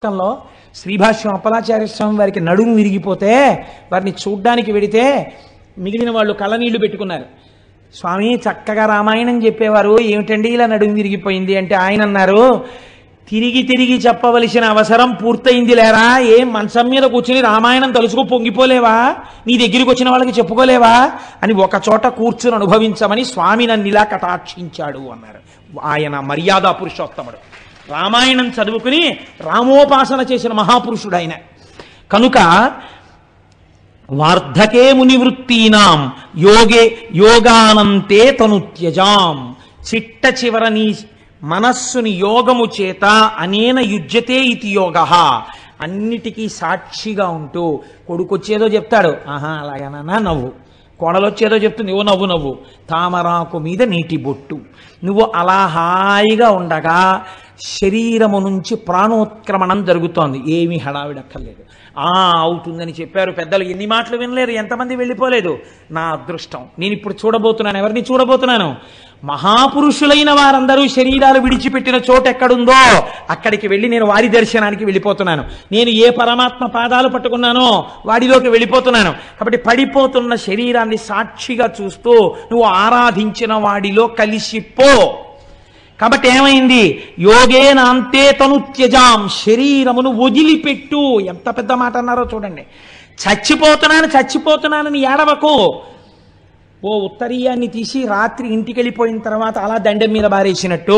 పుస్తకంలో శ్రీభాష్యం అప్పలాచార్య స్వామి వారికి నడుము విరిగిపోతే వారిని చూడ్డానికి వెడితే మిగిలిన వాళ్ళు కళ్ళనీళ్లు పెట్టుకున్నారు స్వామి చక్కగా రామాయణం చెప్పేవారు ఏమిటండి ఇలా నడుము విరిగిపోయింది అంటే ఆయన అన్నారు తిరిగి తిరిగి చెప్పవలసిన అవసరం పూర్తయింది లేరా ఏం మంచం మీద కూర్చుని రామాయణం తలుచుకు పొంగిపోలేవా నీ దగ్గరికి వచ్చిన వాళ్ళకి చెప్పుకోలేవా అని ఒక చోట కూర్చుని అనుభవించమని స్వామి నన్ను ఇలా కటాక్షించాడు అన్నారు ఆయన మర్యాద పురుషోత్తముడు రామాయణం చదువుకుని రామోపాసన చేసిన మహాపురుషుడు ఆయన కనుక వార్ధకే మునివృత్తీనాం యోగే యోగానంతే తను త్యజాం చిట్ట చివర నీ మనస్సుని యోగము చేత అనేన యుజ్యతే ఇది యోగ అన్నిటికీ సాక్షిగా ఉంటూ కొడుకొచ్చేదో చెప్తాడు ఆహా అలాగేనా నవ్వు కోడలొచ్చేదో చెప్తుంది ఓ నవ్వు నవ్వు తామరాకు మీద నీటి బొట్టు నువ్వు అలా హాయిగా ఉండగా శరీరము నుంచి ప్రాణోత్క్రమణం జరుగుతోంది ఏమీ హడావిడక్కర్లేదు ఆ అవుతుందని చెప్పారు పెద్దలు ఎన్ని మాటలు వినలేరు ఎంతమంది వెళ్ళిపోలేదు నా అదృష్టం నేను ఇప్పుడు చూడబోతున్నాను ఎవరిని చూడబోతున్నాను మహాపురుషులైన వారందరూ శరీరాలు విడిచిపెట్టిన చోటు ఎక్కడుందో అక్కడికి వెళ్ళి నేను వారి దర్శనానికి వెళ్ళిపోతున్నాను నేను ఏ పరమాత్మ పాదాలు పట్టుకున్నానో వాడిలోకి వెళ్ళిపోతున్నాను కాబట్టి పడిపోతున్న శరీరాన్ని సాక్షిగా చూస్తూ నువ్వు ఆరాధించిన వాడిలో కలిసిపో కాబట్టి ఏమైంది యోగేనాంతే తను త్యజాం శరీరమును వదిలిపెట్టు ఎంత పెద్ద మాట అన్నారో చూడండి చచ్చిపోతున్నాను చచ్చిపోతున్నానని ఏడవకు ఓ ఉత్తరీయాన్ని తీసి రాత్రి ఇంటికి వెళ్ళిపోయిన తర్వాత అలా దండెం మీద బారేసినట్టు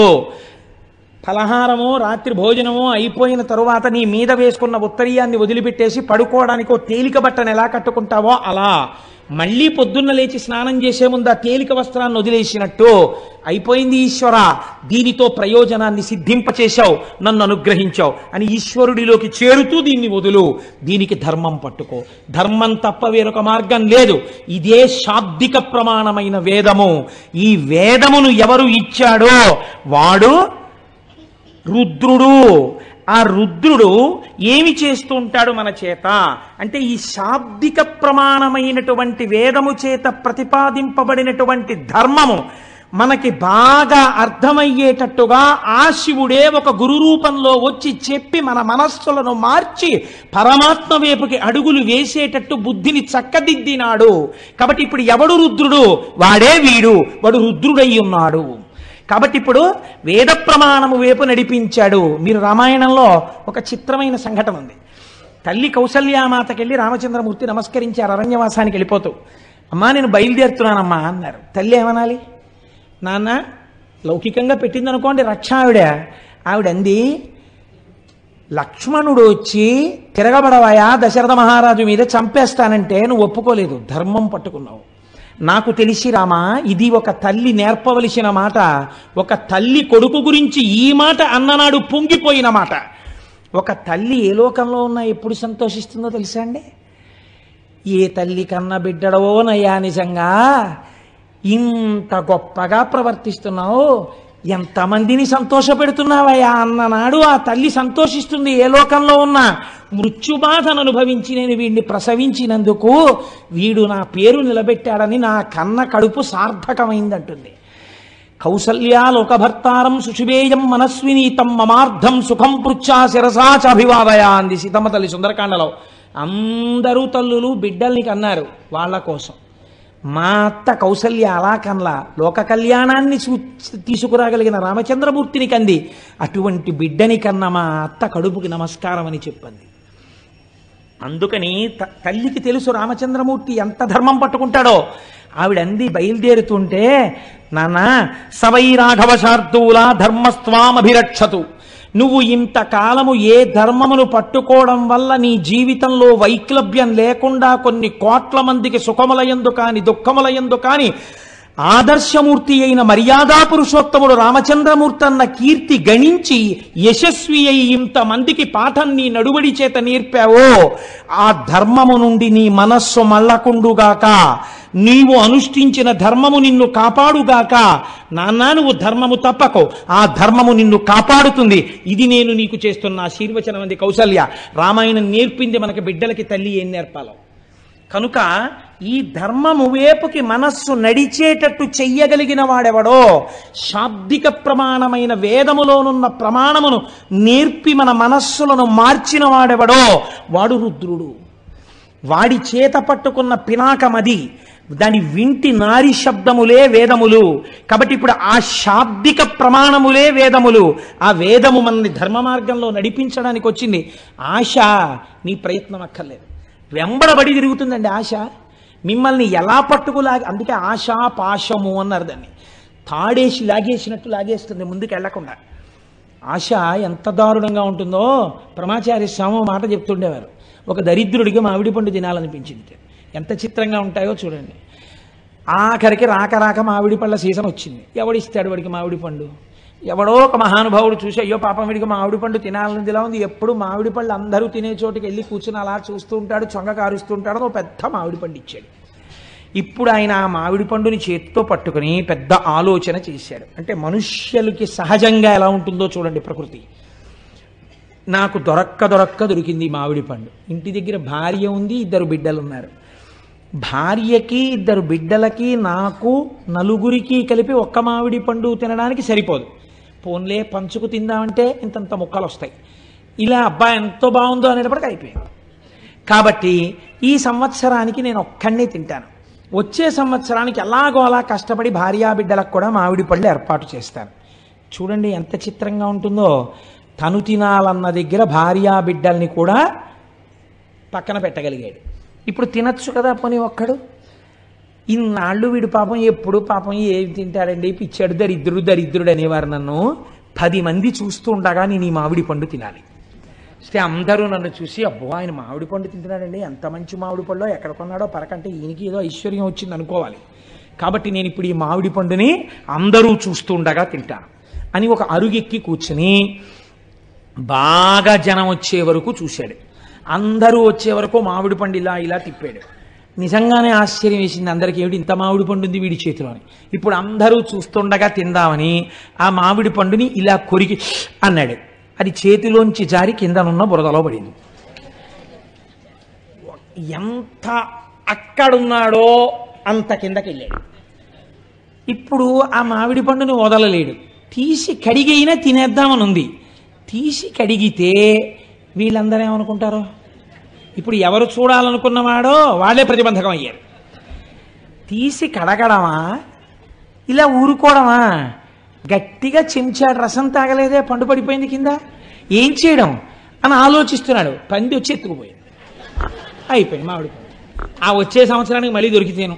ఫలహారము రాత్రి భోజనము అయిపోయిన తరువాత నీ మీద వేసుకున్న ఉత్తరీయాన్ని వదిలిపెట్టేసి పడుకోవడానికి ఓ తేలిక బట్టను ఎలా కట్టుకుంటావో అలా మళ్ళీ పొద్దున్న లేచి స్నానం చేసే ముందు ఆ తేలిక వస్త్రాన్ని వదిలేసినట్టు అయిపోయింది ఈశ్వర దీనితో ప్రయోజనాన్ని సిద్ధింపచేశావు నన్ను అనుగ్రహించావు అని ఈశ్వరుడిలోకి చేరుతూ దీన్ని వదులు దీనికి ధర్మం పట్టుకో ధర్మం తప్ప వేరొక మార్గం లేదు ఇదే శాబ్దిక ప్రమాణమైన వేదము ఈ వేదమును ఎవరు ఇచ్చాడో వాడు రుద్రుడు ఆ రుద్రుడు ఏమి చేస్తూ ఉంటాడు మన చేత అంటే ఈ శాబ్దిక ప్రమాణమైనటువంటి వేదము చేత ప్రతిపాదింపబడినటువంటి ధర్మము మనకి బాగా అర్థమయ్యేటట్టుగా ఆ శివుడే ఒక గురు రూపంలో వచ్చి చెప్పి మన మనస్సులను మార్చి పరమాత్మ వైపుకి అడుగులు వేసేటట్టు బుద్ధిని చక్కదిద్దినాడు కాబట్టి ఇప్పుడు ఎవడు రుద్రుడు వాడే వీడు వాడు రుద్రుడై ఉన్నాడు కాబట్టి ఇప్పుడు వేద ప్రమాణము వైపు నడిపించాడు మీరు రామాయణంలో ఒక చిత్రమైన సంఘటన ఉంది తల్లి కౌసల్యామాతకెళ్ళి రామచంద్రమూర్తి నమస్కరించారు అరణ్యవాసానికి వెళ్ళిపోతూ అమ్మా నేను బయలుదేరుతున్నానమ్మా అన్నారు తల్లి ఏమనాలి నాన్న లౌకికంగా పెట్టింది అనుకోండి రక్ష ఆవిడ ఆవిడ అంది లక్ష్మణుడు వచ్చి తిరగబడవాయా దశరథ మహారాజు మీద చంపేస్తానంటే నువ్వు ఒప్పుకోలేదు ధర్మం పట్టుకున్నావు నాకు తెలిసి రామా ఇది ఒక తల్లి నేర్పవలసిన మాట ఒక తల్లి కొడుకు గురించి ఈ మాట అన్ననాడు పొంగిపోయిన మాట ఒక తల్లి ఏ లోకంలో ఉన్నా ఎప్పుడు సంతోషిస్తుందో తెలుసా అండి ఏ తల్లి కన్న బిడ్డడవో నయ్యా నిజంగా ఇంత గొప్పగా ప్రవర్తిస్తున్నావు ఎంతమందిని సంతోషపెడుతున్నావయ్యా అన్ననాడు ఆ తల్లి సంతోషిస్తుంది ఏ లోకంలో ఉన్నా మృత్యుబాధను అనుభవించి నేను వీడిని ప్రసవించినందుకు వీడు నా పేరు నిలబెట్టాడని నా కన్న కడుపు సార్థకమైందంటుంది కౌసల్యా లోకభర్తారం సుషుభేయం మనస్వినీతం మమార్థం సుఖం పృచ్ఛా శిరసా చాభివాదయా అంది సీతమ్మ తల్లి సుందరకాండలో అందరూ తల్లులు బిడ్డల్ని కన్నారు వాళ్ళ కోసం మా అత్త కౌసల్య అలా కన్లా లోక కళ్యాణాన్ని చూ- తీసుకురాగలిగిన రామచంద్రమూర్తిని కంది అటువంటి బిడ్డని కన్న మా అత్త కడుపుకి నమస్కారం అని చెప్పింది అందుకని త- తల్లికి తెలుసు రామచంద్రమూర్తి ఎంత ధర్మం పట్టుకుంటాడో ఆవిడ అంది బయలుదేరుతుంటే నాన్న సవై రాఘవ శార్దూల ధర్మస్వామభిరక్షతు నువ్వు ఇంతకాలము ఏ ధర్మమును పట్టుకోవడం వల్ల నీ జీవితంలో వైక్లభ్యం లేకుండా కొన్ని కోట్ల మందికి సుఖములయందు కాని దుఃఖములయందు కాని ఆదర్శమూర్తి అయిన మర్యాదా పురుషోత్తముడు రామచంద్రమూర్తి అన్న కీర్తి గణించి యశస్వి అయి ఇంతమందికి పాఠం నీ నడువడి చేత నేర్పావో ఆ ధర్మము నుండి నీ మనస్సు మళ్ళకుండుగాక నీవు అనుష్ఠించిన ధర్మము నిన్ను కాపాడుగాక నాన్నా నువ్వు ధర్మము తప్పకో ఆ ధర్మము నిన్ను కాపాడుతుంది ఇది నేను నీకు చేస్తున్న ఆశీర్వచనం అంది కౌసల్య రామాయణం నేర్పింది మనకి బిడ్డలకి తల్లి ఏం నేర్పాలో కనుక ఈ ధర్మము వేపుకి మనస్సు నడిచేటట్టు చెయ్యగలిగిన వాడెవడో శాబ్దిక ప్రమాణమైన వేదములోనున్న ప్రమాణమును నేర్పి మన మనస్సులను మార్చిన వాడెవడో వాడు రుద్రుడు వాడి చేత పట్టుకున్న పినాకమది దాని వింటి నారి శబ్దములే వేదములు కాబట్టి ఇప్పుడు ఆ శాబ్దిక ప్రమాణములే వేదములు ఆ వేదము మనల్ని ధర్మ మార్గంలో నడిపించడానికి వచ్చింది ఆశ నీ ప్రయత్నం అక్కర్లేదు వెంబడబడి తిరుగుతుందండి ఆశ మిమ్మల్ని ఎలా పట్టుకులాగి అందుకే ఆశ పాశము అన్నారు దాన్ని తాడేసి లాగేసినట్టు లాగేస్తుంది ముందుకు వెళ్లకుండా ఆశ ఎంత దారుణంగా ఉంటుందో ప్రమాచార్య స్వామి ఓ మాట చెప్తుండేవారు ఒక దరిద్రుడికి మామిడి పండు తినాలనిపించింది ఎంత చిత్రంగా ఉంటాయో చూడండి ఆఖరికి రాక రాక మామిడి పళ్ళ సీజన్ వచ్చింది ఎవడిస్తాడు వాడికి మామిడి పండు ఎవడో ఒక మహానుభావుడు చూసి అయ్యో పాపం వీడికి మామిడి పండు తినాలని ఇలా ఉంది ఎప్పుడు మామిడి పళ్ళు అందరూ తినే చోటుకి వెళ్ళి కూర్చుని అలా చూస్తూ ఉంటాడు చొంగ కారుస్తూ ఉంటాడు అని ఓ పెద్ద మామిడి పండు ఇచ్చాడు ఇప్పుడు ఆయన ఆ మామిడి పండుని చేతితో పట్టుకుని పెద్ద ఆలోచన చేశాడు అంటే మనుష్యులకి సహజంగా ఎలా ఉంటుందో చూడండి ప్రకృతి నాకు దొరక్క దొరక్క దొరికింది ఈ మామిడి పండు ఇంటి దగ్గర భార్య ఉంది ఇద్దరు బిడ్డలు ఉన్నారు భార్యకి ఇద్దరు బిడ్డలకి నాకు నలుగురికి కలిపి ఒక్క మామిడి పండు తినడానికి సరిపోదు పోన్లే పంచుకు తిందామంటే ఇంతంత ముక్కలు వస్తాయి ఇలా అబ్బా ఎంతో బాగుందో అనేటప్పటికి అయిపోయింది కాబట్టి ఈ సంవత్సరానికి నేను ఒక్కడినే తింటాను వచ్చే సంవత్సరానికి ఎలాగో అలా కష్టపడి భార్యా బిడ్డలకు కూడా మామిడి పళ్ళు ఏర్పాటు చేస్తాను చూడండి ఎంత చిత్రంగా ఉంటుందో తను తినాలన్న దగ్గర భార్యా బిడ్డల్ని కూడా పక్కన పెట్టగలిగాడు ఇప్పుడు తినచ్చు కదా పోనీ ఒక్కడు ఇన్నాళ్ళు వీడు పాపం ఎప్పుడు పాపం ఏం తింటాడండి పిచ్చాడు దరిద్రుడు దరిద్రుడు అనేవారు నన్ను పది మంది చూస్తూ ఉండగా నేను ఈ మామిడి పండు తినాలి వస్తే అందరూ నన్ను చూసి అబ్బో ఆయన మామిడి పండు తింటున్నాడండి ఎంత మంచి మామిడి పండు ఎక్కడ కొన్నాడో పరకంటే ఈయనకి ఏదో ఐశ్వర్యం వచ్చింది అనుకోవాలి కాబట్టి నేను ఇప్పుడు ఈ మామిడి పండుని అందరూ చూస్తూ ఉండగా తింటాను అని ఒక అరుగెక్కి కూర్చుని బాగా జనం వచ్చే వరకు చూశాడు అందరూ వచ్చే వరకు మామిడి పండు ఇలా ఇలా తిప్పాడు నిజంగానే ఆశ్చర్యం వేసింది అందరికీ ఏమిటి ఇంత మామిడి పండు ఉంది వీడి చేతిలో అని ఇప్పుడు అందరూ చూస్తుండగా తిందామని ఆ మామిడి పండుని ఇలా కొరికి అన్నాడు అది చేతిలోంచి జారి కిందనున్న బురదలో పడింది ఎంత అక్కడున్నాడో అంత కిందకి వెళ్ళాడు ఇప్పుడు ఆ మామిడి పండుని వదలలేడు తీసి కడిగైనా తినేద్దామని ఉంది తీసి కడిగితే వీళ్ళందరూ ఏమనుకుంటారు ఇప్పుడు ఎవరు చూడాలనుకున్నవాడో వాళ్ళే ప్రతిబంధకం అయ్యారు తీసి కడగడమా ఇలా ఊరుకోవడమా గట్టిగా చెంచాడు రసం తాగలేదే పండు పడిపోయింది కింద ఏం చేయడం అని ఆలోచిస్తున్నాడు పంది వచ్చి ఎత్తుకుపోయింది అయిపోయింది మామిడి పండు ఆ వచ్చే సంవత్సరానికి మళ్ళీ దొరికితేను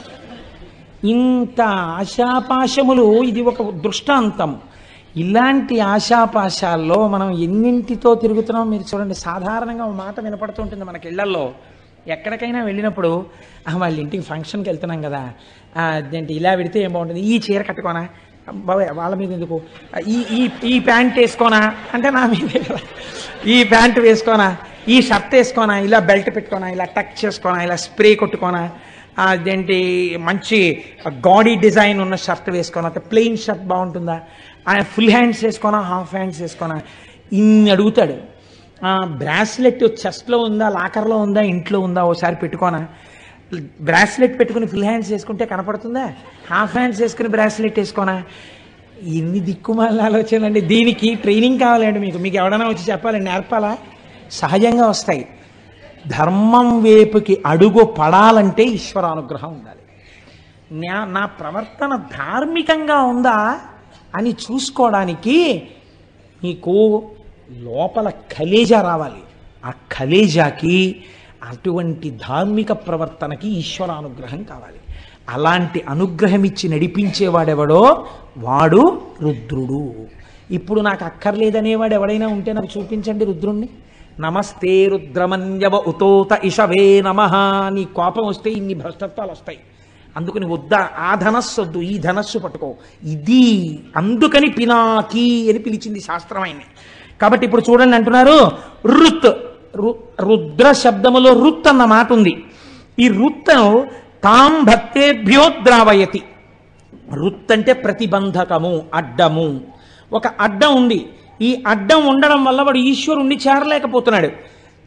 ఇంత ఆశాపాశములు ఇది ఒక దృష్టాంతం ఇలాంటి ఆశాపాశాల్లో మనం ఎన్నింటితో తిరుగుతున్నాం మీరు చూడండి సాధారణంగా ఒక మాట వినపడుతుంటుంది మనకి ఇళ్లల్లో ఎక్కడికైనా వెళ్ళినప్పుడు "ఆ, వాళ్ళ ఇంటికి ఫంక్షన్కి వెళ్తున్నాం కదా ఆ, అదేంటి ఇలా పెడితే ఏం బాగుంటుంది ఈ చీర కట్టుకోనా బాబాయ్ వాళ్ళ మీద ఎందుకు "ఆ, ఈ ఈ ఈ ప్యాంట్ వేసుకోనా అంటే నా మీదే కదా ఈ ప్యాంట్ వేసుకోనా ఈ షర్ట్ వేసుకోనా ఇలా బెల్ట్ పెట్టుకోనా ఇలా టక్ చేసుకోనా ఇలా స్ప్రే కొట్టుకోనా ఆ, అదేంటి మంచి గాడీ డిజైన్ ఉన్న షర్ట్ వేసుకోనా అయితే ప్లెయిన్ షర్ట్ బాగుంటుందా ఆయన ఫుల్ హ్యాండ్స్ వేసుకోనా హాఫ్ హ్యాండ్స్ వేసుకోనా ఇన్ని అడుగుతాడు బ్రాస్లెట్ చెస్ట్లో ఉందా లాకర్లో ఉందా ఇంట్లో ఉందా ఓసారి పెట్టుకోనా బ్రాస్లెట్ పెట్టుకుని ఫుల్ హ్యాండ్స్ వేసుకుంటే కనపడుతుందా హాఫ్ హ్యాండ్స్ వేసుకుని బ్రాస్లెట్ వేసుకోనా ఎన్ని దిక్కుమాల ఆలోచనలండి దీనికి ట్రైనింగ్ కావాలండి మీకు మీకు ఎవడైనా వచ్చి చెప్పాలండి నేర్పాలా సహజంగా వస్తాయి ధర్మం వైపుకి అడుగు పడాలంటే ఈశ్వరానుగ్రహం ఉండాలి నా నా ప్రవర్తన ధార్మికంగా ఉందా అని చూసుకోవడానికి నీకు లోపల కలేజా రావాలి ఆ కలేజాకి అటువంటి ధార్మిక ప్రవర్తనకి ఈశ్వరానుగ్రహం కావాలి అలాంటి అనుగ్రహం ఇచ్చి నడిపించేవాడెవడో వాడు రుద్రుడు ఇప్పుడు నాకు అక్కర్లేదనేవాడు ఎవడైనా ఉంటే నాకు చూపించండి రుద్రుణ్ణి నమస్తే రుద్రమన్యవ ఉతోత ఇషవే నమ నీ కోపం వస్తే ఇన్ని భ్రష్టత్వాలు వస్తాయి అందుకని వద్దా ఆ ధనస్సు వద్దు ఈ ధనస్సు పట్టుకో ఇది అందుకని పినాకి అని పిలిచింది శాస్త్రం ఆయన్ని కాబట్టి ఇప్పుడు చూడండి అంటున్నారు రుత్ రు- రుద్ర శబ్దములో రుత్ అన్న మాట ఉంది ఈ రుత్ను తాం భక్తేభ్యో ద్రావయతి రుత్ అంటే ప్రతిబంధకము అడ్డము ఒక అడ్డం ఉంది ఈ అడ్డం ఉండడం వల్ల వాడు ఈశ్వరుణ్ణి చేరలేకపోతున్నాడు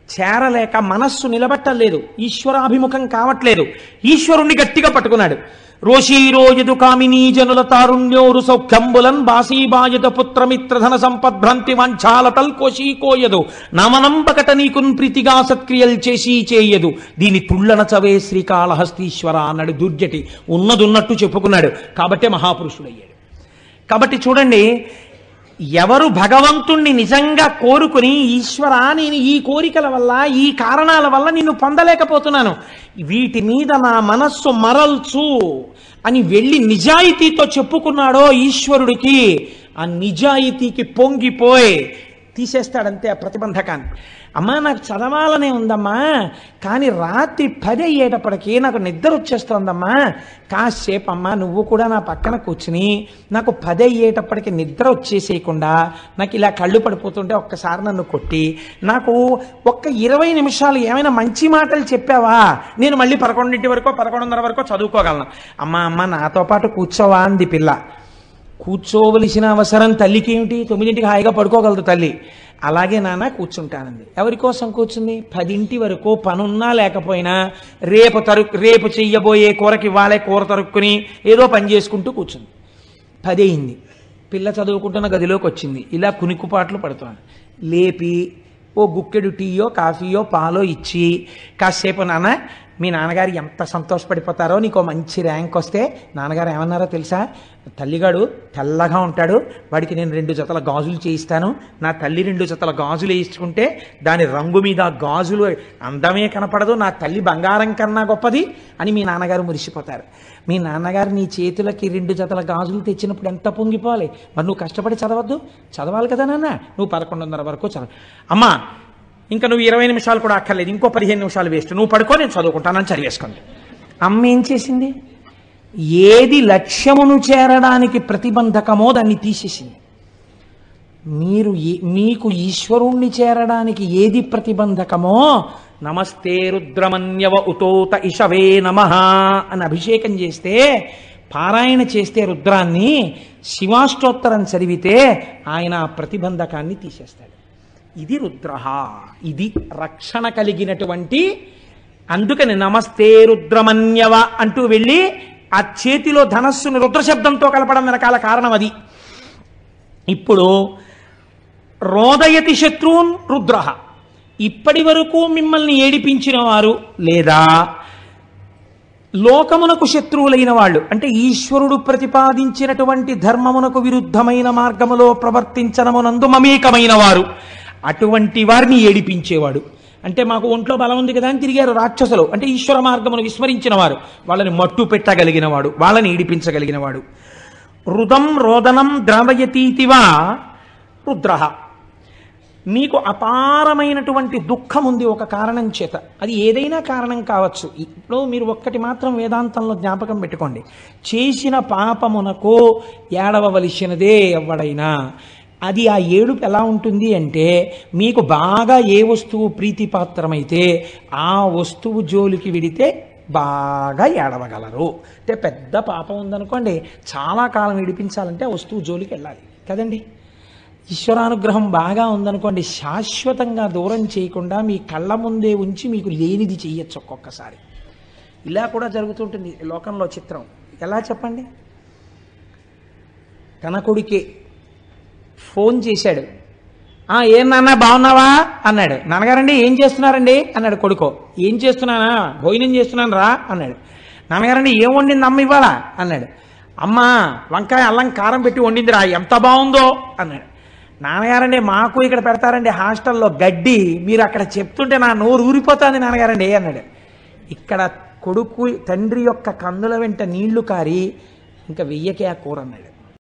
చేరలేక మనస్సు నిలబట్టలేదు ఈశ్వరాభిముఖం కావట్లేదు ఈశ్వరుణ్ణి గట్టిగా పట్టుకున్నాడు రోషీరోయదు కామినీ జనుల తారుణ్యోరు సౌఖ్యంబులన్ బాసీబాయత పుత్రమిత్రధన సంపద్భ్రంతి వంఛాలతల్ కోశీకోయదు నమనంబకట నీకున్ ప్రీతిగా సత్క్రియలు చేసి చేయదు దీని తుళ్ళన చవే శ్రీకాళహస్తీశ్వర అన్నాడు దుర్జటి ఉన్నదున్నట్టు చెప్పుకున్నాడు కాబట్టే మహాపురుషుడయ్యాడు కాబట్టి చూడండి ఎవరు భగవంతుణ్ణి నిజంగా కోరుకుని ఈశ్వర నేను ఈ కోరికల వల్ల ఈ కారణాల వల్ల నిన్ను పొందలేకపోతున్నాను వీటి మీద నా మనస్సు మరల్చు అని వెళ్ళి నిజాయితీతో చెప్పుకున్నాడో ఈశ్వరుడికి ఆ నిజాయితీకి పొంగిపోయి తీసేస్తాడంతే ఆ ప్రతిబంధకాన్ని అమ్మా నాకు చదవాలనే ఉందమ్మా కానీ రాత్రి పది అయ్యేటప్పటికి నాకు నిద్ర వచ్చేస్తోందమ్మా కాసేపు అమ్మా నువ్వు కూడా నా పక్కన కూర్చుని నాకు పది అయ్యేటప్పటికి నిద్ర వచ్చేసేయకుండా నాకు ఇలా కళ్ళు పడిపోతుంటే ఒక్కసారి నన్ను కొట్టి నాకు ఒక్క ఇరవై నిమిషాలు ఏమైనా మంచి మాటలు చెప్పావా నేను మళ్ళీ పదకొండింటి వరకు పదకొండున్నర వరకు చదువుకోగలను అమ్మా అమ్మ నాతో పాటు కూర్చోవా అంది పిల్ల కూర్చోవలసిన అవసరం తల్లికి ఏమిటి తొమ్మిదింటికి హాయిగా పడుకోగలదు తల్లి అలాగే నాన్న కూర్చుంటానంది ఎవరి కోసం కూర్చుంది పదింటి వరకు పనున్నా లేకపోయినా రేపు తరు రేపు చెయ్యబోయే కూరకి ఇవ్వాలే కూర తరుక్కుని ఏదో పని చేసుకుంటూ కూర్చుంది పదయింది పిల్ల చదువుకుంటున్న గదిలోకి వచ్చింది ఇలా కునికుపాట్లు పడుతోంది లేపి ఓ గుక్కెడు టీయో కాఫీయో పాలో ఇచ్చి కాసేపు నాన్న మీ నాన్నగారు ఎంత సంతోషపడిపోతారో నీకు మంచి ర్యాంక్ వస్తే నాన్నగారు ఏమన్నారో తెలుసా తల్లిగాడు తెల్లగా ఉంటాడు వాడికి నేను రెండు జతల గాజులు చేయిస్తాను నా తల్లి రెండు జతల గాజులు వేయించుకుంటే దాని రంగు మీద ఆ గాజులు అందమే కనపడదు నా తల్లి బంగారం కన్నా గొప్పది అని మీ నాన్నగారు మురిసిపోతారు మీ నాన్నగారు నీ చేతులకి రెండు జతల గాజులు తెచ్చినప్పుడు ఎంత పొంగిపోవాలి మరి నువ్వు కష్టపడి చదవద్దు చదవాలి కదా నాన్న నువ్వు పదకొండున్నర వరకు చదవ అమ్మా ఇంకా నువ్వు ఇరవై నిమిషాలు కూడా అక్కర్లేదు ఇంకో పదిహేను నిమిషాలు వేస్ట్ నువ్వు పడుకో నేను చదువుకుంటానని చదివేసుకోండి అమ్మ ఏం చేసింది ఏది లక్ష్యమును చేరడానికి ప్రతిబంధకమో దాన్ని తీసేసింది మీరు ఏ- మీకు ఈశ్వరుణ్ణి చేరడానికి ఏది ప్రతిబంధకమో నమస్తే రుద్రమన్యవ ఉతోత ఇషవే నమ అని అభిషేకం చేస్తే పారాయణ చేస్తే రుద్రాన్ని శివాష్టోత్తరం చదివితే ఆయన ఆ ప్రతిబంధకాన్ని తీసేస్తాడు ఇది రుద్ర ఇది రక్షణ కలిగినటువంటి అందుకని నమస్తే రుద్రమన్యవ అంటూ వెళ్ళి ఆ చేతిలో ధనస్సును రుద్రశబ్దంతో కలపడం వెనకాల కారణం అది ఇప్పుడు రోదయతి శత్రువున్ రుద్ర ఇప్పటి వరకు మిమ్మల్ని ఏడిపించిన వారు లేదా లోకమునకు శత్రువులైన వాళ్ళు అంటే ఈశ్వరుడు ప్రతిపాదించినటువంటి ధర్మమునకు విరుద్ధమైన మార్గములో ప్రవర్తించనమునందు మమేకమైన వారు అటువంటి వారిని ఏడిపించేవాడు అంటే మాకు ఒంట్లో బలం ఉంది కదా అని తిరిగారు రాక్షసులు అంటే ఈశ్వర మార్గమును విస్మరించిన వారు వాళ్ళని మట్టు పెట్టగలిగిన వాడు వాళ్ళని ఏడిపించగలిగిన వాడు రుదం రోదనం ద్రవయతీతివా రుద్ర మీకు అపారమైనటువంటి దుఃఖం ఉంది ఒక కారణం చేత అది ఏదైనా కారణం కావచ్చు ఇప్పుడు మీరు ఒక్కటి మాత్రం వేదాంతంలో జ్ఞాపకం పెట్టుకోండి చేసిన పాపమునకు ఏడవవలసినదే ఎవడైనా అది ఆ ఏడుపు ఎలా ఉంటుంది అంటే మీకు బాగా ఏ వస్తువు ప్రీతిపాత్రమైతే ఆ వస్తువు జోలికి విడితే బాగా ఏడవగలరు అంటే పెద్ద పాపం ఉందనుకోండి చాలా కాలం విడిపించాలంటే ఆ వస్తువు జోలికి వెళ్ళాలి కదండి ఈశ్వరానుగ్రహం బాగా ఉందనుకోండి శాశ్వతంగా దూరం చేయకుండా మీ కళ్ళ ముందే ఉంచి మీకు లేనిది చెయ్యొచ్చు ఒక్కొక్కసారి ఇలా కూడా జరుగుతుంటుంది లోకంలో చిత్రం ఎలా చెప్పండి తన కొడుకే ఫోన్ చేశాడు "ఆ, ఏం నాన్న బాగున్నావా అన్నాడు నాన్నగారండి ఏం చేస్తున్నారండి అన్నాడు కొడుకో ఏం చేస్తున్నానా భోజనం చేస్తున్నాను రా అన్నాడు నాన్నగారండి ఏం వండింది అమ్మ ఇవాళ అన్నాడు అమ్మ వంకాయ అల్లం కారం పెట్టి వండిందిరా ఎంత బాగుందో అన్నాడు నాన్నగారండి మాకు ఇక్కడ పెడతారండి హాస్టల్లో గడ్డి మీరు అక్కడ చెప్తుంటే నా నోరు ఊరిపోతుంది నాన్నగారండి అన్నాడు ఇక్కడ కొడుకు తండ్రి యొక్క కన్నుల వెంట నీళ్లు కారి ఇంకా వెయ్యకే ఆ కూర అన్నాడు